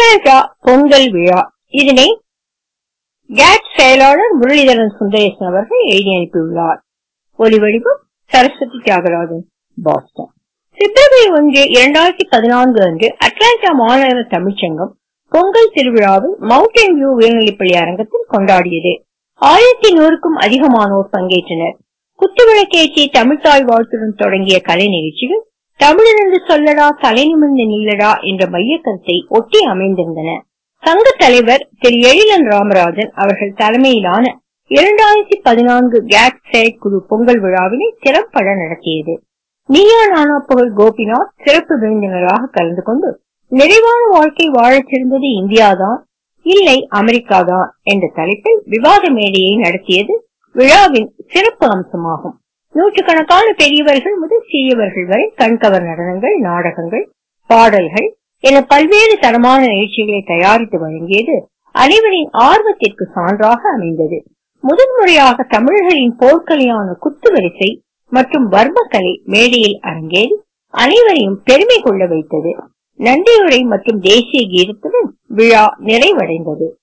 Atlanta Pongal விழா இதனை gate செயலாளர் முரளிதரன் சுந்தரேசன் அவர்கள் எழுதி அனுப்பியுள்ளார் ஒலிவடிவம் சரஸ்வதி தியாகராஜன் பாஸ்டன் பிப்ரவரி ஒன்று இரண்டாயிரத்தி பதினான்கு அன்று அட்லாண்டா மாநகர தமிழ்ச்சங்கம் பொங்கல் திருவிழாவை மவுண்டன் வியூ உயர்நிலைப்பள்ளி அரங்கத்தில் கொண்டாடியது ஆயிரத்தி நூறுக்கும் அதிகமானோர் பங்கேற்றனர் குத்துவிளக்கேற்றி தமிழ்தாய் வாழ்த்துடன் தொடங்கிய கலை நிகழ்ச்சிகள் தமிழிலிருந்து சொல்லடா தலை நிமிர்ந்து நில்லடா என்ற மைய கருத்தை ஒட்டி அமைந்திருந்தன சங்க தலைவர் திரு எழிலன் ராமராஜன் அவர்கள் தலைமையிலான இரண்டாயிரத்தி பதினான்கு கேட் செயற்குழு பொங்கல் விழாவினை திறம்பட நடத்தியது நீயா நானா புகழ் கோபிநாத் சிறப்பு விருந்தினராக கலந்து கொண்டு நிறைவான வாழ்க்கை வாழச் சிறந்தது இந்தியாதான் இல்லை அமெரிக்காதான் என்ற தலைப்பில் விவாத மேடையை நடத்தியது விழாவின் சிறப்பு அம்சமாகும் நூற்றுக்கணக்கான பெரியவர்கள் முதல் சிறியவர்கள் வரை கண்கவர் நடனங்கள் நாடகங்கள் பாடல்கள் என பல்வேறு தரமான நிகழ்ச்சிகளை தயாரித்து வழங்கியது அனைவரின் ஆர்வத்திற்கு சான்றாக அமைந்தது முதன்முறையாக தமிழர்களின் போர்க்கலையான குத்துவரிசை மற்றும் வர்மக்கலை மேடையில் அரங்கேறி அனைவரையும் பெருமை கொள்ள வைத்தது நன்றியுரை மற்றும் தேசிய கீதத்துடன் விழா நிறைவடைந்தது